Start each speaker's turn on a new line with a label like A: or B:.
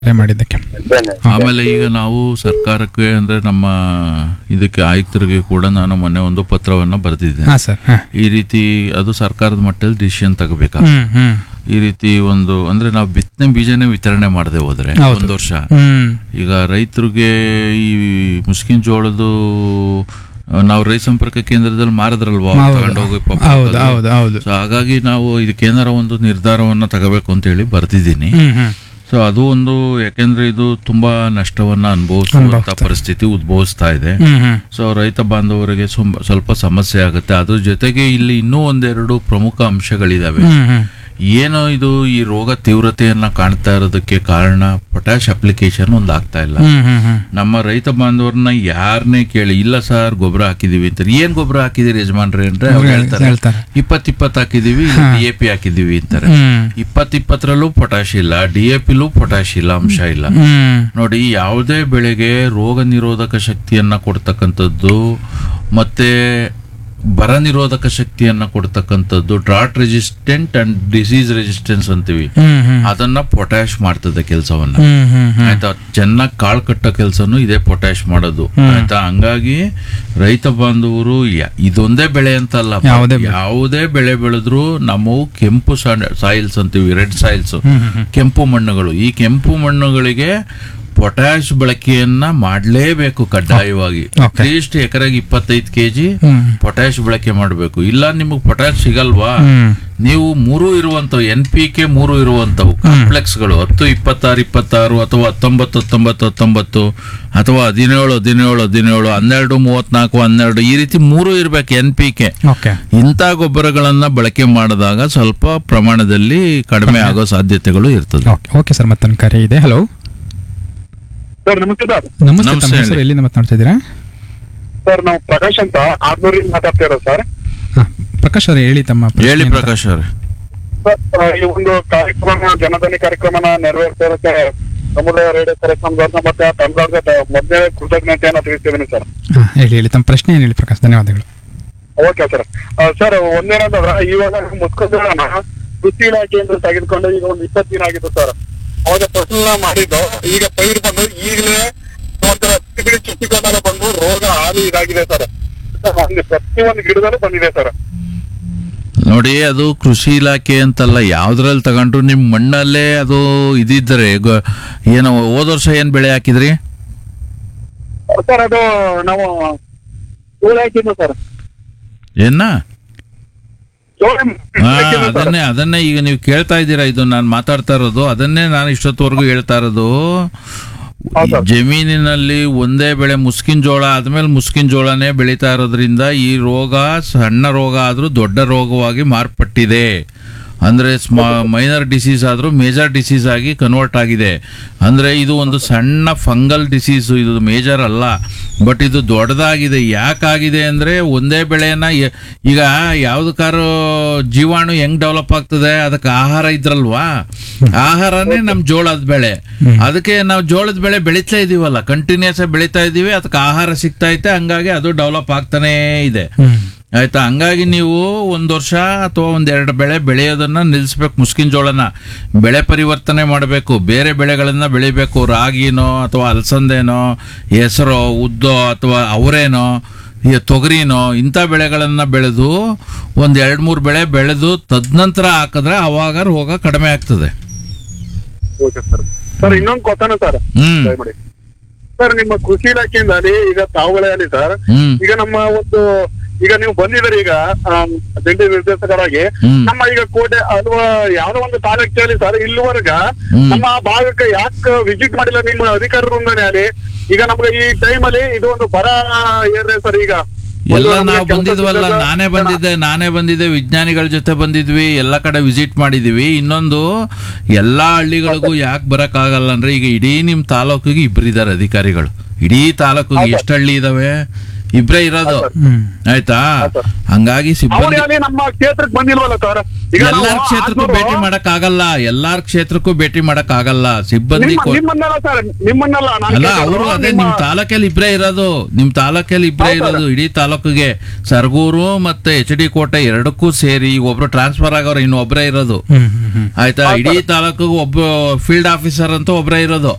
A: ಕರೆ ಮಾಡಿದ್ದಕ್ಕೆ
B: ಆಮೇಲೆ ಈಗ ನಾವು ಸರ್ಕಾರಕ್ಕೆ ಅಂದ್ರೆ ನಮ್ಮ ಇದಕ್ಕೆ ಆಯುಕ್ತರಿಗೆ ಕೂಡ ನಾನು ಮೊನ್ನೆ ಒಂದು ಪತ್ರವನ್ನ ಬರೆದಿದ್ದೇನೆ
A: ಹಾ ಸರ್ ಹಾ
B: ಈ ರೀತಿ ಅದು ಸರ್ಕಾರದ ಮಟ್ಟದಲ್ಲಿ ಡಿಸಿಷನ್ ತಗೋಬೇಕಾ
A: ಹ್ಮ್ ಹ್ಮ್
B: ಈ ರೀತಿ ಒಂದು ಅಂದ್ರೆ ನಾವು ಬಿತ್ತನೆ ಬೀಜನೇ ವಿತರಣೆ ಮಾಡದೆ ಹೋದ್ರೆ
A: ಹೌದು.
B: ಒಂದು ವರ್ಷ
A: ಹ್ಮ್
B: ಈಗ ರೈತರಿಗೆ ಈ ಮುಸ್ಕಿನ್ ಜೋಳದು ನಾವು ರೈತ ಸಂಪರ್ಕ ಕೇಂದ್ರದಲ್ಲಿ ಮಾರದ್ರಲ್ವಾ
A: ಹೌದು.
B: ತಗೊಂಡೋಗಿ ಪಾಪ
A: ಹೌದು
B: ಅದು.
A: ಹೌದು ಹೌದು
B: ಸೊ ಹಾಗಾಗಿ ನಾವು ಇದಕ್ಕೇನಾರ ಒಂದು ನಿರ್ಧಾರವನ್ನ ತಗೋಬೇಕು ಅಂತ ಹೇಳಿ ಬರ್ತಿದ್ದೀನಿ
A: ಹ್ಮ್ ಹ್ಮ್
B: ಸೊ ಅದು ಒಂದು ಯಾಕೆಂದ್ರೆ ಇದು ತುಂಬಾ ನಷ್ಟವನ್ನ ಅನುಭವಿಸುವಂತ
A: ಅನುಭವಿಸ್ತಾ.
B: ಪರಿಸ್ಥಿತಿ ಉದ್ಭವಿಸ್ತಾ ಇದೆ
A: ಹ್ಮ್ ಹ್ಮ್
B: ಸೊ ರೈತ ಬಾಂಧವರಿಗೆ ಸುಂಬ- ಸ್ವಲ್ಪ ಸಮಸ್ಯೆ ಆಗುತ್ತೆ ಅದ್ರ ಜೊತೆಗೆ ಇಲ್ಲಿ ಇನ್ನೂ ಒಂದೆರಡು ಪ್ರಮುಖ ಅಂಶಗಳಿದಾವೆ
A: ಹ್ಮ್ ಹ್ಮ್
B: ಏನೋ ಇದು ಈ ರೋಗ ತೀವ್ರತೆಯನ್ನ ಕಾಣ್ತಾ ಇರೋದಕ್ಕೆ ಕಾರಣ ಪೊಟ್ಯಾಶ್ ಅಪ್ಲಿಕೇಶನ್ ಒಂದು ಆಗ್ತಾ ಇಲ್ಲ
A: ಹ್ಮ್ ಹ್ಮ್ ಹ್ಮ್
B: ನಮ್ಮ ರೈತ ಬಾಂಧವರನ್ನ ಯಾರನ್ನೇ ಕೇಳಿ ಇಲ್ಲ ಸರ್ ಗೊಬ್ಬರ ಹಾಕಿದೀವಿ ಅಂತಾರೆ ಏನ್ ಗೊಬ್ಬರ ಹಾಕಿದಿರಿ ಯಜಮಾನ್ರೆ ಅಂದ್ರೆ ಅವ್ರು ಹೇಳ್ತಾರೆ
A: ಹೇಳ್ತಾರೆ
B: ಇಪ್ಪತ್ ಇಪ್ಪತ್ ಹಾಕಿದೀವಿ ಡಿ ಎ ಪಿ ಹಾಕಿದೀವಿ ಅಂತಾರೆ
A: ಹ್ಮ್
B: ಇಪ್ಪತ್ ಇಪ್ಪತ್ತರಲ್ಲೂ ಪೊಟ್ಯಾಶ್ ಇಲ್ಲ ಡಿ ಎ ಪಿಲೂ ಪೊಟ್ಯಾಶ್ ಇಲ್ಲ ಅಂಶ ಇಲ್ಲ
A: ಹ್ಮ್
B: ನೋಡಿ ಯಾವುದೇ ಬೆಳೆಗೆ ರೋಗ ನಿರೋಧಕ ಶಕ್ತಿಯನ್ನ ಕೊಡ್ತಕ್ಕಂಥದ್ದು ಮತ್ತೆ ಬರ ನಿರೋಧಕ ಶಕ್ತಿಯನ್ನ ಕೊಡ್ತಕ್ಕಂಥದ್ದು drought resistant and disease resistance ಅಂತೀವಿ
A: ಹ್ಮ್ ಹ್ಮ್
B: ಅದನ್ನ ಪೊಟ್ಯಾಶ್ ಮಾಡ್ತದೆ ಕೆಲಸವನ್ನ
A: ಹ್ಮ್ ಹ್ಮ್ ಹ್ಮ್
B: ಆಯ್ತಾ ಚೆನ್ನಾಗಿ ಕಾಳು ಕಟ್ಟೋ ಕೆಲಸನು ಇದೇ ಪೊಟ್ಯಾಶ್ ಮಾಡೋದು ಆಯ್ತಾ ಹಂಗಾಗಿ ರೈತ ಬಾಂಧವರು ಯ- ಇದೊಂದೇ ಬೆಳೆ ಅಂತಲ್ಲ
A: ಯಾವುದೇ ಬೆಳೆ.
B: ಯಾವುದೇ ಬೆಳೆ ಬೆಳೆದ್ರು ನಮ್ಮವು ಕೆಂಪು ಸಾಯಿಲ್ಸ್ ಅಂತೀವಿ ರೆಡ್ ಸಾಯಿಲ್ಸ್
A: ಹ್ಮ್ ಹ್ಮ್ ಹ್ಮ್
B: ಕೆಂಪು ಮಣ್ಣುಗಳು ಈ ಕೆಂಪು ಮಣ್ಣುಗಳಿಗೆ ಪೊಟ್ಯಾಶ್ ಬಳಕೆಯನ್ನ ಮಾಡಲೇಬೇಕು ಕಡ್ಡಾಯವಾಗಿ
A: Okay.
B: ಅಟ್ಲೀಸ್ಟ್ ಎಕರೆಗೆ ಇಪ್ಪತ್ತೈದು ಕೆಜಿ
A: ಹ್ಮ್
B: ಪೊಟ್ಯಾಶ್ ಬಳಕೆ ಮಾಡಬೇಕು ಇಲ್ಲ ನಿಮಗೆ ಪೊಟ್ಯಾಶ್ ಸಿಗಲ್ವಾ
A: ಹ್ಮ್
B: ನೀವು ಮೂರು ಇರುವಂತವು ಎನ್ ಪಿ ಕೆ ಮೂರು ಇರುವಂತವು ಕಾಂಪ್ಲೆಕ್ಸ್ಗಳು ಹತ್ತು ಇಪ್ಪತ್ತಾರು ಇಪ್ಪತ್ತಾರು ಅಥವಾ ಹತ್ತೊಂಬತ್ತು ಹತ್ತೊಂಬತ್ತು ಹತ್ತೊಂಬತ್ತು ಅಥವಾ ಹದಿನೇಳು ಹದಿನೇಳು ಹದಿನೇಳು ಹನ್ನೆರಡು ಮೂವತ್ನಾಲ್ಕು ಹನ್ನೆರಡು ಈ ರೀತಿ ಮೂರು ಇರ್ಬೇಕು ಎನ್ ಪಿ ಕೆ
A: ಓಕೆ
B: ಇಂಥ ಗೊಬ್ಬರಗಳನ್ನ ಬಳಕೆ ಮಾಡಿದಾಗ ಸ್ವಲ್ಪ ಪ್ರಮಾಣದಲ್ಲಿ ಕಡಿಮೆ ಆಗೋ ಸಾಧ್ಯತೆಗಳು ಇರ್ತದೆ
A: ಓಕೆ ಓಕೆ ಸರ್ ಮತ್ತೊಂದು ಕರೆ ಇದೆ ಹಲೋ
C: ಸರ್ ನಮಸ್ತೆ ಸರ್
A: ನಮಸ್ತೆ
B: ನಮಸ್ತೆ
A: ತಮ್ಮ ಹೆಸರು
B: ಹೇಳಿ.
A: ಎಲ್ಲಿಂದ ಮಾತನಾಡ್ತಾ ಇದ್ದೀರಾ
C: ಸರ್ ನಾವು ಪ್ರಕಾಶ್ ಅಂತ ಆರ್ನೂರಿಂದ ಮಾತಾಡ್ತಾ ಇರೋದು ಸರ್
A: ಹಾ ಪ್ರಕಾಶ್ ಅವರೇ ಹೇಳಿ ತಮ್ಮ ಪ್ರಶ್ನೆ
B: ಹೇಳಿ
A: ಅಂತ.
B: ಪ್ರಕಾಶ್ ಅವರೇ
C: ಸರ್ ಆ, ಈ ಒಂದು ಕಾರ್ಯಕ್ರಮ ಜನಧನಿ ಕಾರ್ಯಕ್ರಮನ ನೆರವೇರಿಸೋದಕ್ಕೆ ಸಮುದಾಯ ರೇಡಿಯೋ ಕಾರ್ಯಕ್ರಮದವ್ರನ್ನ ಮತ್ತೆ ತಂಡವ್ರಿಗೆ ಮೊದಲೇ ಕೃತಜ್ಞತೆಯನ್ನ ತಿಳಿಸ್ತಿದ್ದೀನಿ ಸರ್
A: ಹಾ ಹೇಳಿ ಹೇಳಿ ತಮ್ಮ ಪ್ರಶ್ನೆ ಏನು ಹೇಳಿ ಪ್ರಕಾಶ್ ಧನ್ಯವಾದಗಳು
C: ಓಕೆ ಸರ್ ಆ, ಸರ್ ಒಂದೇನಂದ್ರೆ ಇವಾಗ ಮುಸ್ಕೊಂಡೋಣ ಕೃಷಿ ಇಲಾಖೆಯಿಂದ ತೆಗೆದುಕೊಂಡು ಈಗ ಒಂದು ಇಪ್ಪತ್ತು ದಿನ ಆಗಿತ್ತು ಸರ್ ಅವಾಗ ಫಸಲ ಮಾಡಿದ್ದು ಈಗ ಪೈರು ಬಂದು ಈಗಲೇ ಒಂಥರ ತಿಗಡಿ ಚುಕ್ಕಿಕೊಂಡೆಲ್ಲ ಬಂದು ರೋಗ ಹಾನಿ ಇದಾಗಿದೆ ಸರ್ ಒಂದು ಪ್ರತಿಯೊಂದು ಗಿಡದಲ್ಲೂ ಬಂದಿದೆ ಸರ್
B: ನೋಡಿ ಅದು ಕೃಷಿ ಇಲಾಖೆ ಅಂತಲ್ಲ ಯಾವ್ದ್ರಲ್ಲಿ ತಗೊಂಡ್ರು ನಿಮ್ ಮಣ್ಣಲ್ಲೇ ಅದು ಇದಿದ್ರೆ ಗೊ- ಏನೋ ಹೋದ ವರ್ಷ ಏನ್ ಬೆಳೆ ಹಾಕಿದ್ರಿ
C: ಸರ್ ಅದು ನಾವು ಜೋಳ ಹಾಕಿದ್ದು ಸರ್
B: ಏನ
C: ಜೋಳ
B: ಹಾ,
C: ಹಾಕಿದ್ದು ಸರ್.
B: ಅದನ್ನೇ ಅದನ್ನೇ ಈಗ ನೀವು ಕೇಳ್ತಾ ಇದ್ದೀರಾ ಇದು ನಾನು ಮಾತಾಡ್ತಾ ಇರೋದು ಅದನ್ನೇ ನಾನು ಇಷ್ಟೊತ್ತವರೆಗೂ ಹೇಳ್ತಾ ಇರೋದು
C: ಹೌದು.
B: ಜಮೀನಿನಲ್ಲಿ ಒಂದೇ ಬೆಳೆ ಮುಸ್ಕಿನ್ ಜೋಳ ಆದ್ಮೇಲೆ ಮುಸ್ಕಿನ್ ಜೋಳನೇ ಬೆಳೀತಾ ಇರೋದ್ರಿಂದ ಈ ರೋಗ ಸಣ್ಣ ರೋಗ ಆದ್ರೂ ದೊಡ್ಡ ರೋಗವಾಗಿ ಮಾರ್ಪಟ್ಟಿದೆ ಅಂದ್ರೆ ಮೈನರ್ ಡಿಸೀಸ್ ಆದ್ರೂ ಮೇಜರ್ ಡಿಸೀಸ್ ಆಗಿ ಕನ್ವರ್ಟ್ ಆಗಿದೆ ಅಂದ್ರೆ ಇದು ಒಂದು ಸಣ್ಣ ಫಂಗಲ್ ಡಿಸೀಸ್ ಇದು ಮೇಜರ್ ಅಲ್ಲ ಬಟ್ ಇದು ದೊಡ್ಡದಾಗಿದೆ ಯಾಕಾಗಿದೆ ಅಂದ್ರೆ ಒಂದೇ ಬೆಳೆಯನ್ನ ಎ- ಈಗ ಯಾವ್ದಕ್ಕಾರು ಜೀವಾಣು ಹೆಂಗ್ ಡೆವಲಪ್ ಆಗ್ತದೆ ಅದಕ್ಕೆ ಆಹಾರ ಇದ್ರಲ್ವಾ ಆಹಾರನೇ ನಮ್ ಜೋಳದ ಬೆಳೆ ಅದಕ್ಕೆ ನಾವು ಜೋಳದ ಬೆಳೆ ಬೆಳೀತಾ ಇದೀವಲ್ಲ ಕಂಟಿನ್ಯೂಸ್ ಆಗಿ ಬೆಳೀತಾ ಇದೀವಿ ಅದಕ್ಕೆ ಆಹಾರ ಸಿಗ್ತಾ ಐತೆ ಹಂಗಾಗಿ ಅದು ಡೆವಲಪ್ ಆಗ್ತಾನೇ ಇದೆ
A: ಹ್ಮ್
B: ಆಯ್ತಾ ಹಂಗಾಗಿ ನೀವು ಒಂದ್ ವರ್ಷ ಅಥವಾ ಒಂದೆರಡು ಬೆಳೆ ಬೆಳೆಯೋದನ್ನ ನಿಲ್ಲಿಸ್ಬೇಕು ಮುಸ್ಕಿನ್ ಜೋಳನ ಬೆಳೆ ಪರಿವರ್ತನೆ ಮಾಡಬೇಕು ಬೇರೆ ಬೆಳೆಗಳನ್ನ ಬೆಳಿಬೇಕು ರಾಗಿನೋ ಅಥವಾ ಅಲಸಂದೆನೋ ಹೆಸರೋ ಉದ್ದೋ ಅಥವಾ ಅವರೇನೋ ಈ ತೊಗರಿನೋ ಇಂಥ ಬೆಳೆಗಳನ್ನ ಬೆಳೆದು ಒಂದ್ ಎರಡ್ ಮೂರು ಬೆಳೆ ಬೆಳೆದು ತದನಂತರ ಹಾಕಿದ್ರೆ ಅವಾಗ ರೋಗ ಕಡಿಮೆ ಆಗ್ತದೆ
C: ಓಕೆ ಸರ್ ಸರ್ ಇನ್ನೊಂದು ಗೊತ್ತಾನ ಸರ್
B: ಹ್ಮ್
C: ದಯಮಾಡಿ ಸರ್ ನಿಮ್ಮ ಕೃಷಿ ಇಲಾಖೆಯಿಂದ ಅಲ್ಲಿ ಈಗ ತಾವುಗಳಲ್ಲಿ ಸರ್
B: ಹ್ಮ್
C: ಈಗ ನಮ್ಮ ಒಂದು ಈಗ ನೀವು ಬಂದಿದ್ದೀರಿ ಈಗ ಆಮ್, ಜಂಟಿ ನಿರ್ದೇಶಕರಾಗಿ
B: ಹ್ಮ್.
C: ನಮ್ಮ ಈಗ ಕೋಟೆ ಅಥವಾ ಯಾವ್ದೋ ಒಂದು ತಾಲೂಕಲ್ಲಿ ಸರ್ ಇಲ್ಲಿವರೆಗ
B: ಹ್ಮ್.
C: ನಮ್ಮ ಭಾಗಕ್ಕೆ ಯಾಕೆ ವಿಸಿಟ್ ಮಾಡಿಲ್ಲ ನಿಮ್ಮ ಅಧಿಕಾರರಿಂದನೇ ಅಲ್ಲಿ ಈಗ ನಮ್ಗೆ ಈ ಟೈಮ್ ಅಲ್ಲಿ ಇದು ಒಂದು ಬರ ಏರಿದೆ ಸರ್ ಈಗ
B: ಎಲ್ಲ
C: ಒಂದು ನಮ್ಗೆ
B: ನಾವು
C: ಕೆಲ್ಸ
B: ಬಂದಿದ್ವಲ್ಲ
C: ಸಿಗದ-
B: ನಾನೇ ಬಂದಿದ್ದೆ ನಾನೇ ಬಂದಿದ್ದೆ ವಿಜ್ಞಾನಿಗಳ ಜೊತೆ ಬಂದಿದ್ವಿ ಎಲ್ಲ ಕಡೆ ವಿಸಿಟ್ ಮಾಡಿದೀವಿ ಇನ್ನೊಂದು ಎಲ್ಲಾ ಹಳ್ಳಿಗಳಿಗೂ ಯಾಕೆ ಬರಕ್ ಆಗಲ್ಲ ಅಂದ್ರೆ ಈಗ ಇಡೀ ನಿಮ್ ತಾಲೂಕಿಗೆ ಇಬ್ಬರಿದ್ದಾರೆ ಅಧಿಕಾರಿಗಳು ಇಡೀ ತಾಲೂಕಿಗೆ ಎಷ್ಟು ಹಳ್ಳಿ ಇದಾವೆ ಇಬ್ರೇ ಇರೋದು
A: ಹ್ಮ್
B: ಆಯ್ತಾ
C: ಸರ್.
B: ಹಂಗಾಗಿ
C: ಅವ್ರು
B: ಸಿಬ್ಬಂದಿ
C: ಯಾರೇ ನಮ್ಮ ಕ್ಷೇತ್ರಕ್ಕೆ ಬಂದಿಲ್ವಲ್ಲ ಸರ್ ಈಗ ನಾವು
B: ಎಲ್ಲಾರ್ ಕ್ಷೇತ್ರಕ್ಕೂ
C: ಆತ್ಮರು-
B: ಭೇಟಿ ಮಾಡಕ್ ಆಗಲ್ಲ ಎಲ್ಲಾರ್ ಕ್ಷೇತ್ರಕ್ಕೂ ಭೇಟಿ ಮಾಡಕ್ ಆಗಲ್ಲ ಸಿಬ್ಬಂದಿ
C: ನಿಮ್ಮ-
B: ಕೊ-
C: ನಿಮ್ಮನ್ನೆಲ್ಲ ಸರ್ ನಿಮ್ಮನ್ನೆಲ್ಲ ನಾನು
B: ಅಲ್ಲ
C: ಕೇಳ್ತಿರೋದು,
B: ಅವರು ಅದೇ
C: ನಿಮ್ಮ-
B: ನಿಮ್ ತಾಲೂಕಲ್ಲಿ ಇಬ್ರೇ ಇರೋದು ನಿಮ್ ತಾಲೂಕಲ್ಲಿ ಇಬ್ರೇ
C: ಹೌದು
B: ಇರೋದು ಇಡೀ ತಾಲೂಕಿಗೆ ಸರ್ಗೂರು ಮತ್ತೆ ಎಚ್ ಡಿ ಕೋಟೆ ಎರಡಕ್ಕೂ ಸೇರಿ ಈಗ ಒಬ್ರು ಟ್ರಾನ್ಸ್ಫರ್ ಆಗೋರು ಇನ್ನು ಒಬ್ರೇ ಇರೋದು
A: ಹ್ಮ್ ಹ್ಮ್ ಹ್ಮ್
B: ಆಯ್ತಾ ಇಡೀ ತಾಲೂಕಿಗೆ ಒಬ್ಬ ಫೀಲ್ಡ್ ಆಫೀಸರ್ ಅಂತ ಒಬ್ರೇ ಇರೋದು